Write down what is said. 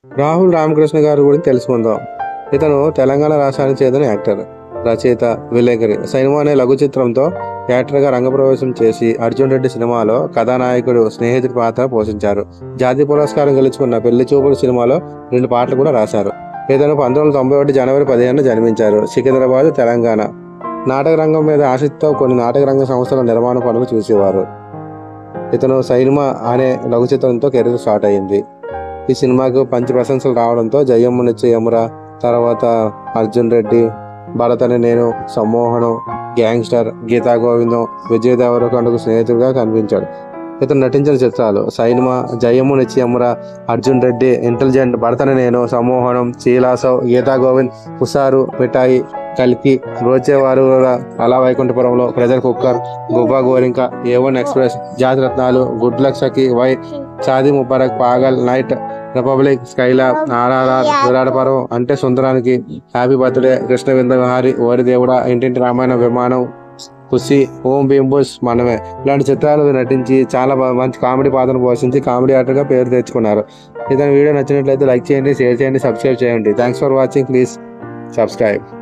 రాహుల్ రామకృష్ణ గారు గురించి తెలుసుకుందాం ఇతను తెలంగాణ రాష్ట్రానికి చెందిన యాక్టర్ రచయిత విలేకరి సినిమా అనే లఘు చిత్రంతో యాక్టర్గా రంగప్రవేశం చేసి అర్జున్ రెడ్డి సినిమాలో కథానాయకుడు స్నేహితుడి పాత్ర పోషించారు జాతీయ పురస్కారం గెలుచుకున్న పెళ్లి చూపుడు సినిమాలో రెండు పాటలు కూడా రాశారు ఇతను పంతొమ్మిది వందల తొంభై ఒకటి జనవరి పదిహేను జన్మించారు సికింద్రాబాద్ తెలంగాణ నాటక రంగం మీద ఆసక్తితో కొన్ని నాటక రంగ సంస్థల నిర్మాణ పనులు చూసేవారు ఇతను సైనిమా అనే లఘు చిత్రంతో కెరీర్ స్టార్ట్ అయింది ఈ సినిమాకు పంచి ప్రశంసలు రావడంతో జయమ్మ నిత్య యమురా తర్వాత అర్జున్ రెడ్డి భరత్ అని నేను సమ్మోహనం గ్యాంగ్స్టర్ గీతా గోవిందం విజయ్ దేవరకొండకు స్నేహితుడిగా కనిపించాడు ఇతను నటించిన చిత్రాలు సైనిమా జయమ్మ నిత్యమురా అర్జున్ రెడ్డి ఇంటెలిజెంట్ భరతని నేను సమ్మోహనం చీలాసవ్ గీతా గోవింద్ హుసారు మిఠాయి కల్కి రోచేవారు అలా వైకుంఠపురంలో ప్రెజర్ కుక్కర్ గుబ్బా గోరింక ఏ one express Jathi Ratnalu good luck Sakhi వై Shaadi Mubarak Paagal night republic skylab RRR Virata Parvam Ante Sundaraniki happy birthday Krishna Vrinda Vihari Ori Devuda ఇంటింటి రామాయణ విమానం ఖుషి ఓం భీమ్ బుష్ మనమే ఇలాంటి చిత్రాలు నటించి చాలా బా- మంచి కామెడీ పాత్రను పోషించి కామెడీ యాక్టర్గా పేరు తెచ్చుకున్నారు ఇతని వీడియో నచ్చినట్లయితే లైక్ చేయండి షేర్ చేయండి సబ్స్క్రైబ్ చేయండి thanks for watching please subscribe